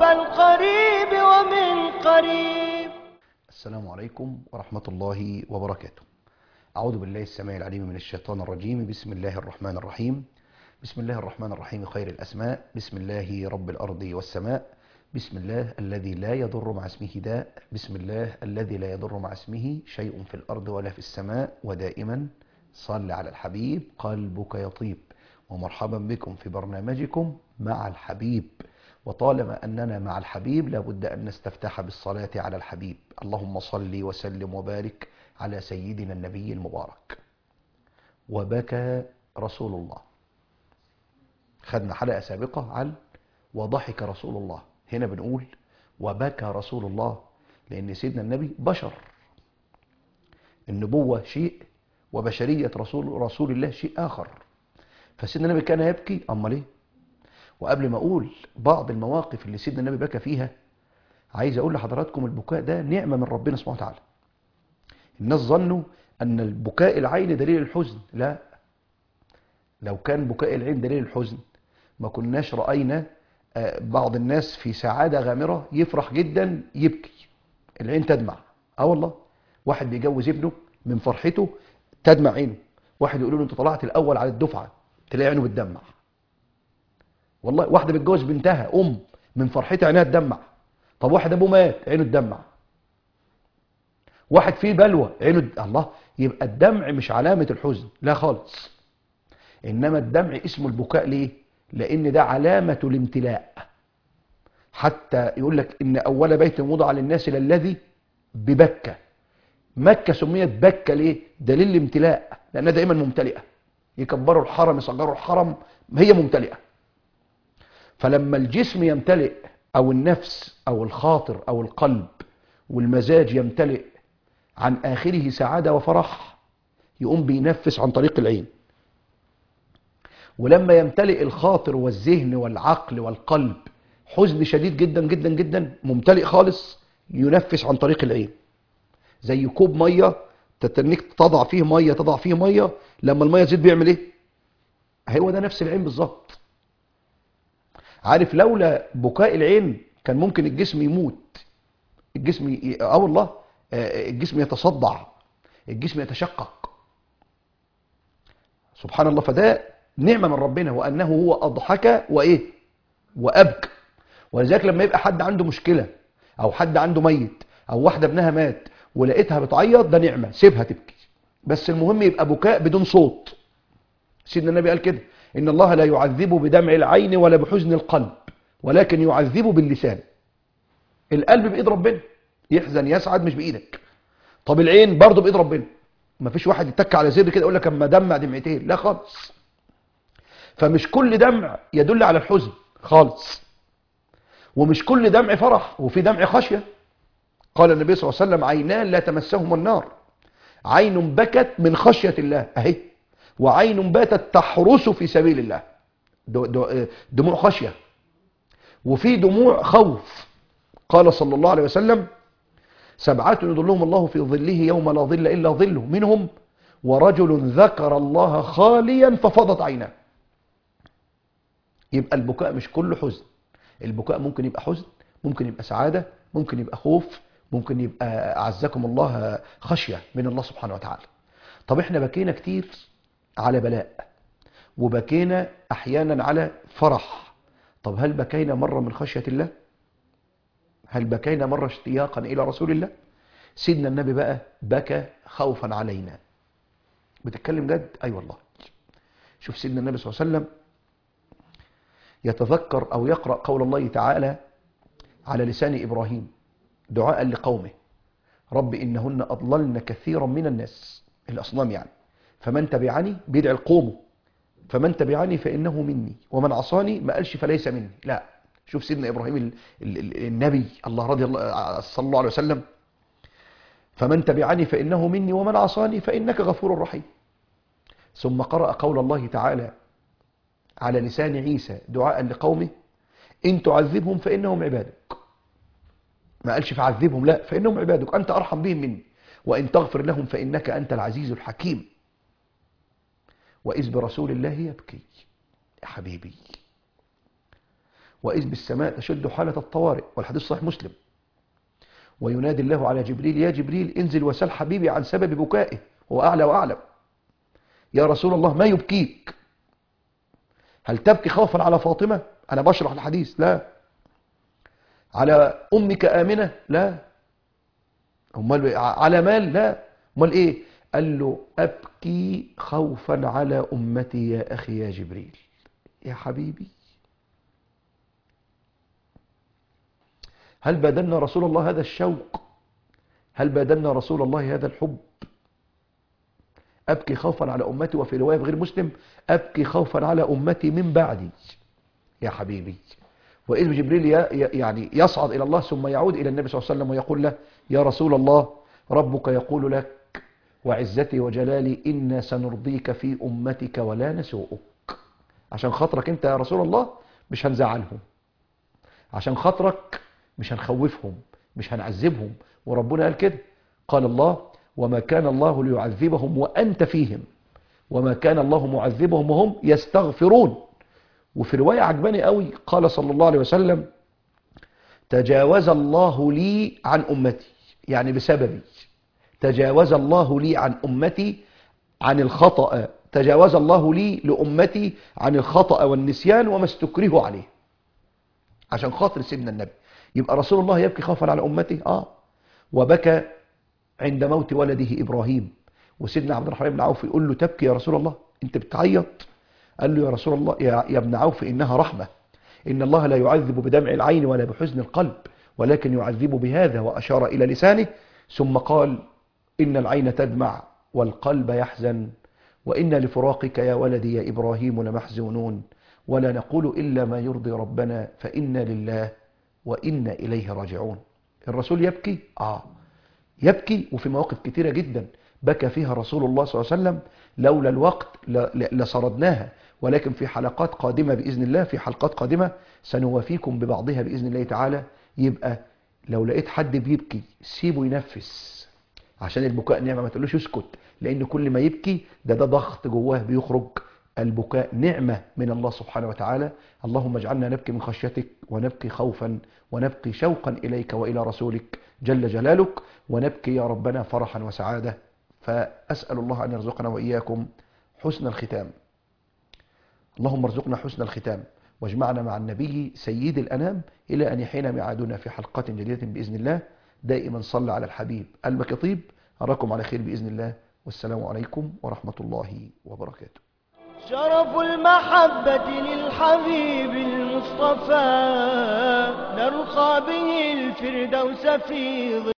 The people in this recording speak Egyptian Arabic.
مع القريب ومن قريب السلام عليكم ورحمة الله وبركاته أعوذ بالله السميع العليم من الشيطان الرجيم بسم الله الرحمن الرحيم بسم الله الرحمن الرحيم خير الأسماء بسم الله رب الأرض والسماء بسم الله الذي لا يضر مع اسمه داء بسم الله الذي لا يضر مع اسمه شيء في الأرض ولا في السماء ودائما صل على الحبيب قلبك يطيب ومرحبا بكم في برنامجكم مع الحبيب وطالما أننا مع الحبيب لابد أن نستفتح بالصلاة على الحبيب اللهم صل وسلم وبارك على سيدنا النبي المبارك وبكى رسول الله خدنا حلقة سابقة عن وضحك رسول الله هنا بنقول وبكى رسول الله لأن سيدنا النبي بشر النبوة شيء وبشرية رسول رسول الله شيء آخر فسيدنا النبي كان يبكي أما ليه وقبل ما أقول بعض المواقف اللي سيدنا النبي بكى فيها عايز أقول لحضراتكم البكاء ده نعمة من ربنا سبحانه وتعالى الناس ظنوا أن البكاء العين دليل الحزن لا لو كان بكاء العين دليل الحزن ما كناش رأينا بعض الناس في سعادة غامرة يفرح جدا يبكي العين تدمع اه والله واحد بيجوز ابنه من فرحته تدمع عينه واحد يقول له انت طلعت الاول على الدفعة تلاقي عينه بتدمع والله واحدة بتجوز بنتها ام من فرحتها عينها تدمع طب واحد ابوه مات عينه تدمع واحد فيه بلوى عينه د... الله يبقى الدمع مش علامة الحزن لا خالص انما الدمع اسمه البكاء ليه لان ده علامة الامتلاء حتى يقول لك ان اول بيت وضع للناس للذي ببكة مكة سميت بكة ليه دليل الامتلاء لانها دائما ممتلئة يكبروا الحرم يصغروا الحرم هي ممتلئة فلما الجسم يمتلئ او النفس او الخاطر او القلب والمزاج يمتلئ عن آخره سعادة وفرح يقوم بينفس عن طريق العين ولما يمتلئ الخاطر والذهن والعقل والقلب حزن شديد جدا جدا جدا ممتلئ خالص ينفس عن طريق العين زي كوب مية تتنك تضع فيه مية تضع فيه مية لما المية تزيد بيعمل ايه هو ده نفس العين بالظبط عارف لولا بكاء العين كان ممكن الجسم يموت الجسم ي... اه والله الجسم يتصدع الجسم يتشقق سبحان الله فده نعمة من ربنا وأنه هو أضحك وإيه وأبكى ولذلك لما يبقى حد عنده مشكلة أو حد عنده ميت أو واحدة ابنها مات ولقيتها بتعيط ده نعمة سيبها تبكي بس المهم يبقى بكاء بدون صوت سيدنا النبي قال كده إن الله لا يعذب بدمع العين ولا بحزن القلب ولكن يعذب باللسان القلب بإيد ربنا يحزن يسعد مش بإيدك طب العين برضه بإيد ربنا ما فيش واحد يتك على زر كده يقول لك اما دمع دمعتين لا خالص فمش كل دمع يدل على الحزن خالص ومش كل دمع فرح وفي دمع خشية قال النبي صلى الله عليه وسلم عينان لا تمسهم النار عين بكت من خشية الله اهي وعين باتت تحرس في سبيل الله دموع خشية وفي دموع خوف قال صلى الله عليه وسلم سبعة يظلهم الله في ظله يوم لا ظل إلا ظله منهم ورجل ذكر الله خاليا ففضت عيناه يبقى البكاء مش كله حزن البكاء ممكن يبقى حزن ممكن يبقى سعادة ممكن يبقى خوف ممكن يبقى أعزكم الله خشية من الله سبحانه وتعالى طب احنا بكينا كتير على بلاء وبكينا أحيانا على فرح طب هل بكينا مرة من خشية الله هل بكينا مرة اشتياقا إلى رسول الله سيدنا النبي بقى بكى خوفا علينا بتتكلم جد أي أيوة والله شوف سيدنا النبي صلى الله عليه وسلم يتذكر أو يقرأ قول الله تعالى على لسان إبراهيم دعاء لقومه رب إنهن أضللن كثيرا من الناس الأصنام يعني فمن تبعني بيدعي القوم فمن تبعني فإنه مني ومن عصاني ما قالش فليس مني لا شوف سيدنا إبراهيم ال ال ال النبي الله رضي الله صلى الله عليه وسلم فمن تبعني فإنه مني ومن عصاني فإنك غفور رحيم ثم قرأ قول الله تعالى على لسان عيسى دعاء لقومه إن تعذبهم فإنهم عبادك ما قالش فعذبهم لا فإنهم عبادك أنت أرحم بهم مني وإن تغفر لهم فإنك أنت العزيز الحكيم وإذ برسول الله يبكي يا حبيبي وإذ بالسماء تشد حالة الطوارئ والحديث صحيح مسلم وينادي الله على جبريل يا جبريل انزل وسل حبيبي عن سبب بكائه هو أعلى وأعلم يا رسول الله ما يبكيك هل تبكي خوفا على فاطمة أنا بشرح الحديث لا على أمك آمنة لا أمال على مال لا أمال إيه قال له أبكي خوفا على أمتي يا أخي يا جبريل يا حبيبي هل بادلنا رسول الله هذا الشوق هل بادلنا رسول الله هذا الحب أبكي خوفا على أمتي وفي رواية غير مسلم أبكي خوفا على أمتي من بعدي يا حبيبي وإذ جبريل يعني يصعد إلى الله ثم يعود إلى النبي صلى الله عليه وسلم ويقول له يا رسول الله ربك يقول لك وعزتي وجلالي إنا سنرضيك في أمتك ولا نسوءك عشان خاطرك أنت يا رسول الله مش هنزعلهم عشان خاطرك مش هنخوفهم مش هنعذبهم وربنا قال كده قال الله وما كان الله ليعذبهم وأنت فيهم وما كان الله معذبهم وهم يستغفرون وفي رواية عجباني قوي قال صلى الله عليه وسلم تجاوز الله لي عن أمتي يعني بسببي تجاوز الله لي عن أمتي عن الخطأ تجاوز الله لي لأمتي عن الخطأ والنسيان وما استكرهوا عليه عشان خاطر سيدنا النبي يبقى رسول الله يبكي خوفا على أمته آه وبكى عند موت ولده إبراهيم وسيدنا عبد الرحمن بن عوف يقول له تبكي يا رسول الله انت بتعيط قال له يا رسول الله يا, يا ابن عوف إنها رحمة إن الله لا يعذب بدمع العين ولا بحزن القلب ولكن يعذب بهذا وأشار إلى لسانه ثم قال إن العين تدمع والقلب يحزن وإن لفراقك يا ولدي يا إبراهيم لمحزونون ولا نقول إلا ما يرضي ربنا فإنا لله وإنا إليه راجعون الرسول يبكي آه يبكي وفي مواقف كثيرة جدا بكى فيها رسول الله صلى الله عليه وسلم لولا الوقت لسردناها ولكن في حلقات قادمة بإذن الله في حلقات قادمة سنوافيكم ببعضها بإذن الله تعالى يبقى لو لقيت حد بيبكي سيبه ينفس عشان البكاء نعمة ما تقولوش اسكت لأن كل ما يبكي ده ده ضغط جواه بيخرج البكاء نعمة من الله سبحانه وتعالى اللهم اجعلنا نبكي من خشيتك ونبكي خوفا ونبكي شوقا إليك وإلى رسولك جل جلالك ونبكي يا ربنا فرحا وسعادة فأسأل الله أن يرزقنا وإياكم حسن الختام اللهم ارزقنا حسن الختام واجمعنا مع النبي سيد الأنام إلى أن يحين ميعادنا في حلقات جديدة بإذن الله دائما صلى على الحبيب قلبك طيب أراكم على خير بإذن الله والسلام عليكم ورحمة الله وبركاته شرف المحبة للحبيب المصطفى نرقى به الفردوس في